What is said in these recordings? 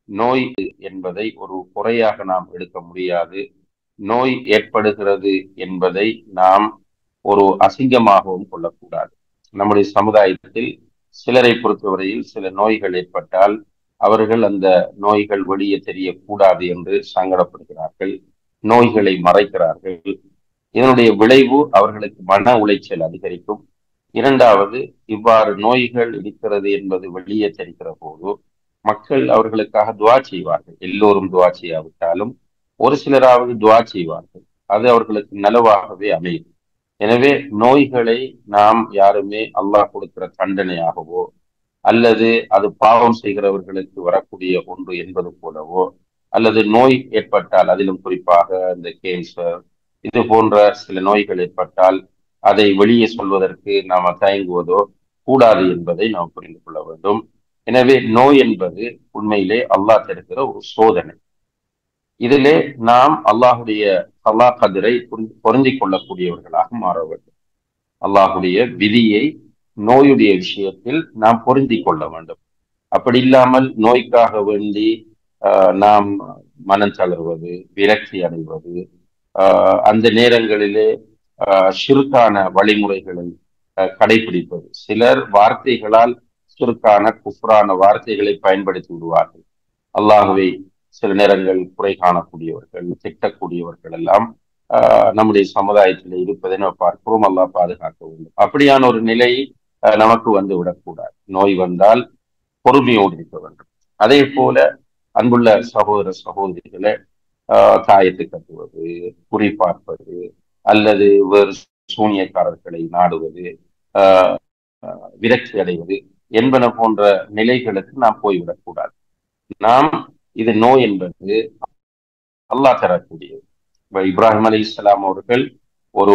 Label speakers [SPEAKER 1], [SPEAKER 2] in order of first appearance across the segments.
[SPEAKER 1] நோய் என்பதை ஒரு குறையாக நாம் எடுக்க முடியாது நோய் ஏற்படுகிறது என்பதை நாம் ஒரு அசிங்கமாகவும் கொள்ளக்கூடாது நம்முடைய சமுதாயத்தில் சிலரை பொறுத்தவரையில் சில நோய்கள் ஏற்பட்டால் அவர்கள் அந்த நோய்கள் வெளியே தெரியக்கூடாது என்று சங்கடப்படுகிறார்கள் நோய்களை மறைக்கிறார்கள் இதனுடைய விளைவு அவர்களுக்கு மன உளைச்சல் அதிகரிக்கும் இரண்டாவது இவ்வாறு நோய்கள் இருக்கிறது என்பது வெளியே தெரிகிற போது மக்கள் அவர்களுக்காக துவா செய்வார்கள் எல்லோரும் துவா செய்யாவிட்டாலும் ஒரு சிலராவது துவா செய்வார்கள் அது அவர்களுக்கு நலவாகவே அமையும் எனவே நோய்களை நாம் யாருமே அல்லாஹ் கொடுக்கிற தண்டனையாகவோ அல்லது அது பாவம் செய்கிறவர்களுக்கு வரக்கூடிய ஒன்று என்பது போலவோ அல்லது நோய் ஏற்பட்டால் அதிலும் குறிப்பாக இந்த கேன்சர் இது போன்ற சில நோய்கள் ஏற்பட்டால் அதை வெளியே சொல்வதற்கு நாம் தயங்குவதோ கூடாது என்பதை நாம் புரிந்து கொள்ள வேண்டும் எனவே நோய் என்பது உண்மையிலே அல்லாஹ் தருகிற ஒரு சோதனை இதிலே நாம் அல்லாஹுடைய அல்லா கதிரை பொருந்தி கொள்ளக்கூடியவர்களாக மாற வேண்டும் அல்லாஹுடைய விதியை நோயுடைய விஷயத்தில் நாம் பொருந்தி கொள்ள வேண்டும் அப்படி இல்லாமல் நோய்க்காக வேண்டி நாம் மனம் தளர்வது விரக்தி அடைவது அந்த நேரங்களிலே சிறுக்கான வழிமுறைகளை கடைபிடிப்பது சிலர் வார்த்தைகளால் சிறுக்கான குஃப்ரான வார்த்தைகளை பயன்படுத்தி விடுவார்கள் அல்லாஹுவை சில நேரங்கள் குறை காணக்கூடியவர்கள் திட்டக்கூடியவர்கள் எல்லாம் நம்முடைய சமுதாயத்தில் இருப்பதை நம்ம பார்க்கிறோம் அல்லாஹ் பாதுகாக்க வேண்டும் அப்படியான ஒரு நிலை நமக்கு வந்து விடக்கூடாது நோய் வந்தால் பொறுமையோடு இருக்க வேண்டும் அதே போல அன்புள்ள சகோதர சகோதரிகளை தாயத்து கட்டுவது குறி பார்ப்பது அல்லது வேறு சூனியக்காரர்களை நாடுவது விரக்தி அடைவது என்பன போன்ற நிலைகளுக்கு நாம் போய்விடக்கூடாது நாம் இது நோய் என்பது அல்லாஹ் தரக்கூடியது இப்ராஹிம் அலி இஸ்லாம் அவர்கள் ஒரு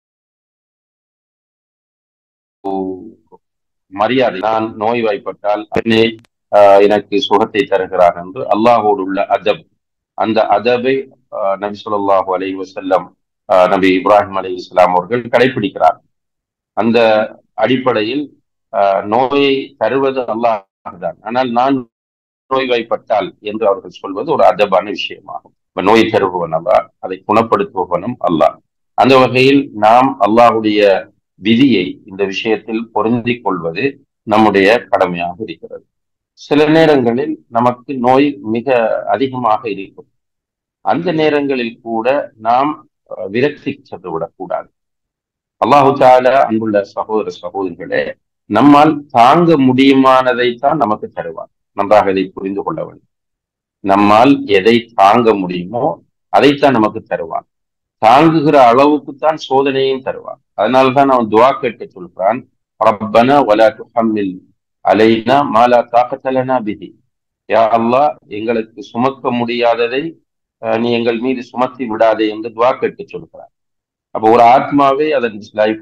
[SPEAKER 1] மரியாதை நான் நோய்வாய்ப்பட்டால் அதனே எனக்கு சுகத்தை தருகிறார் என்று அல்லாஹோடு உள்ள அதப் அந்த அதபை நபி சொல்லாஹு அலி வசல்லம் நபி இப்ராஹிம் அலி இஸ்லாம் அவர்கள் கடைபிடிக்கிறார் அந்த அடிப்படையில் நோயை தருவது அல்லாஹ் தான் ஆனால் நான் நோய்வாய்ப்பட்டால் என்று அவர்கள் சொல்வது ஒரு அதபான விஷயமாகும் நோய் தருபவன் அல்லாஹ் அதை குணப்படுத்துபவனும் அல்லாஹ் அந்த வகையில் நாம் அல்லாஹுடைய விதியை இந்த விஷயத்தில் பொருந்தி கொள்வது நம்முடைய கடமையாக இருக்கிறது சில நேரங்களில் நமக்கு நோய் மிக அதிகமாக இருக்கும் அந்த நேரங்களில் கூட நாம் விரக்தி சென்று விடக்கூடாது அல்லாஹு தால அன்புள்ள சகோதர சகோதரிகளே நம்மால் தாங்க முடியுமானதைத்தான் நமக்கு தருவார் நன்றாக இதை புரிந்து கொள்ள வேண்டும் நம்மால் எதை தாங்க முடியுமோ அதைத்தான் நமக்கு தருவான் தாங்குகிற அளவுக்கு தான் சோதனையும் தருவான் அதனால்தான் அவன் துவா கேட்க சொல்கிறான் ரப்பனா வலா துஹம்மில் அலைனா மாலா தாக்கத்தலனா பிதி யா அல்லா எங்களுக்கு சுமக்க முடியாததை நீ எங்கள் மீது சுமத்தி விடாதே என்று துவா கேட்க சொல்கிறான் அப்போ ஒரு ஆத்மாவே அதன்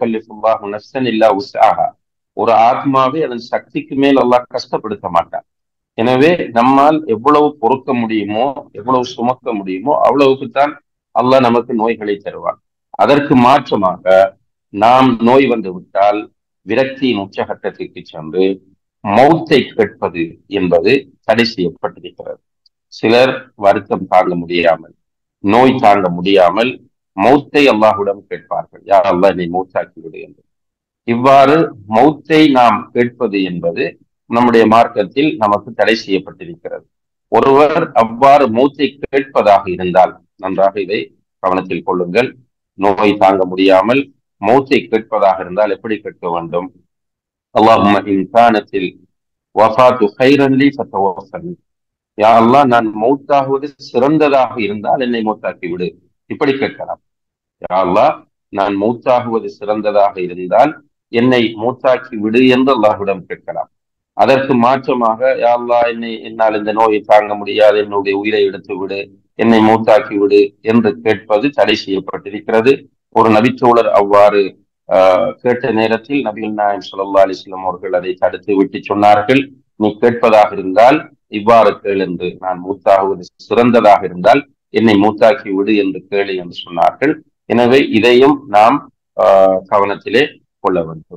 [SPEAKER 1] நஷ்டன் இல்லா உற்சாகா ஒரு ஆத்மாவே அதன் சக்திக்கு மேல் அல்லாஹ் கஷ்டப்படுத்த மாட்டான் எனவே நம்மால் எவ்வளவு பொறுக்க முடியுமோ எவ்வளவு சுமக்க முடியுமோ அவ்வளவுக்கு தான் அல்லாஹ் நமக்கு நோய்களை தருவான் அதற்கு மாற்றமாக நாம் நோய் வந்து விட்டால் விரக்தியின் உச்சகட்டத்திற்கு சென்று மௌத்தை கேட்பது என்பது தடை செய்யப்பட்டிருக்கிறது சிலர் வருத்தம் தாங்க முடியாமல் நோய் தாங்க முடியாமல் மௌத்தை அல்லாஹுடன் கேட்பார்கள் யார் அல்லாஹ் என்னை மௌத்தாக்கி விடு என்று இவ்வாறு மௌத்தை நாம் கேட்பது என்பது நம்முடைய மார்க்கத்தில் நமக்கு தடை செய்யப்பட்டிருக்கிறது ஒருவர் அவ்வாறு மூத்தை கேட்பதாக இருந்தால் நன்றாக இதை கவனத்தில் கொள்ளுங்கள் நோய் தாங்க முடியாமல் மௌத்தை கேட்பதாக இருந்தால் எப்படி கேட்க வேண்டும் அல்லாஹும் இன்சானத்தில் வஃபாத்து ஹைரன்லி ஃபத்தவஃபனி யா அல்லாஹ் நான் மௌத்தாகுவது சிறந்ததாக இருந்தால் என்னை மௌத்தாக்கி விடு இப்படி கேட்கலாம் யா அல்லாஹ் நான் மௌத்தாகுவது சிறந்ததாக இருந்தால் என்னை மூத்தாக்கி விடு என்று அல்லாஹ்விடம் கேட்கலாம் அதற்கு மாற்றமாக யாழ்லா என்னை என்னால் இந்த நோயை தாங்க முடியாது என்னுடைய உயிரை எடுத்து விடு என்னை மூத்தாக்கி விடு என்று கேட்பது தடை செய்யப்பட்டிருக்கிறது ஒரு நபித்தோழர் அவ்வாறு கேட்ட நேரத்தில் நபிகள் நாயம் சுல்லா அலிஸ்லாம் அவர்கள் அதை தடுத்து விட்டு சொன்னார்கள் நீ கேட்பதாக இருந்தால் இவ்வாறு கேள் என்று நான் மூத்தாகுவது சிறந்ததாக இருந்தால் என்னை மூத்தாக்கி விடு என்று கேளு என்று சொன்னார்கள் எனவே இதையும் நாம் கவனத்திலே கொள்ள வேண்டும்